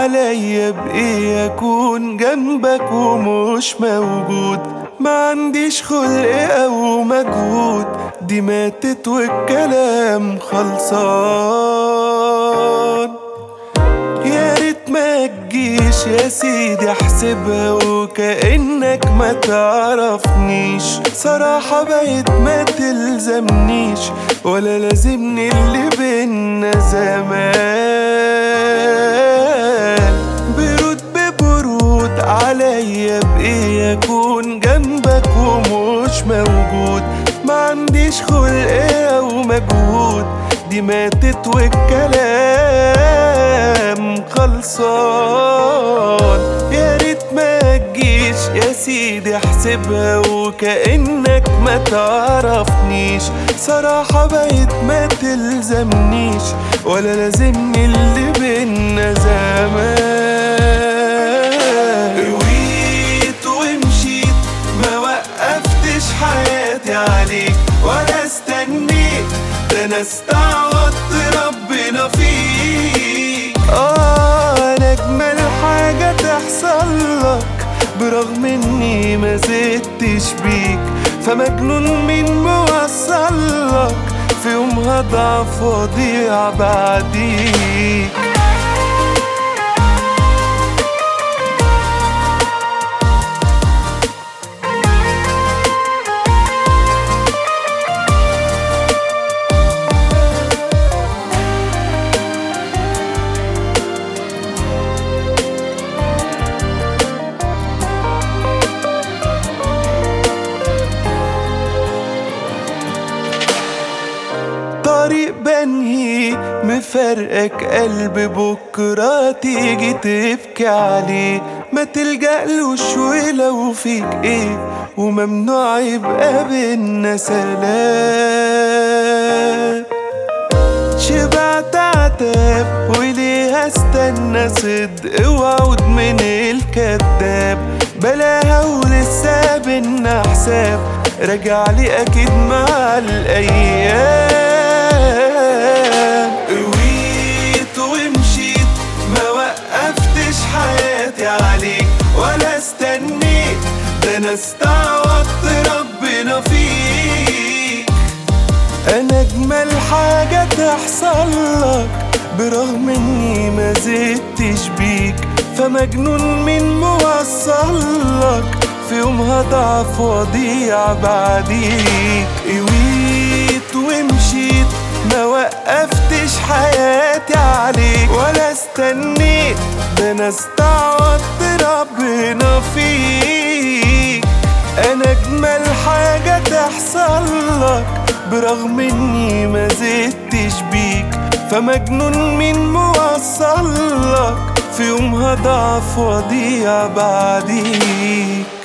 عليا بإيه أكون جنبك ومش موجود ما عنديش خلق أو مجهود دي ماتت والكلام خلصان يا ريت ما تجيش يا سيدي احسبها وكأنك ما تعرفنيش صراحة بقيت ما تلزمنيش ولا لازمني اللي بينا زمان برود ببرود عليا بإيه أكون جنبك ومش موجود ما عنديش خلق أو مجهود دي ماتت والكلام خلصان يا ريت ما تجيش يا سيدي احسبها وكأنك ما تعرفنيش صراحة بقيت ما تلزمنيش ولا لازمني اللي بينا زمان رويت ومشيت ما وقفتش حياتي عليك ولا استنيت ده انا استعوضت ربنا فيك اه انا اجمل حاجة تحصل لك برغم اني ما زدتش بيك فمجنون مين موصل لك في يوم هضعف واضيع بعديك طريق بنهي مفرقك قلب بكرة تيجي تبكي عليه ما تلجألوش ولو فيك ايه وممنوع يبقى بينا سلام شبعت عتاب وليه هستنى صدق وعود من الكذاب بلاها ولسه بينا حساب راجع لي اكيد مع الايام قويت ومشيت ما وقفتش حياتي عليك ولا استنيت ده انا استعوضت ربنا فيك انا اجمل حاجة تحصل لك برغم اني ما زدتش بيك فمجنون مين موصل لك في يوم هضعف واضيع بعديك قويت ومشيت ما وقفتش حياتي عليك ولا استنيت ده انا استعوضت ربنا فيك انا اجمل حاجة تحصل لك برغم اني ما زدتش بيك فمجنون مين موصل لك في يوم هضعف واضيع بعديك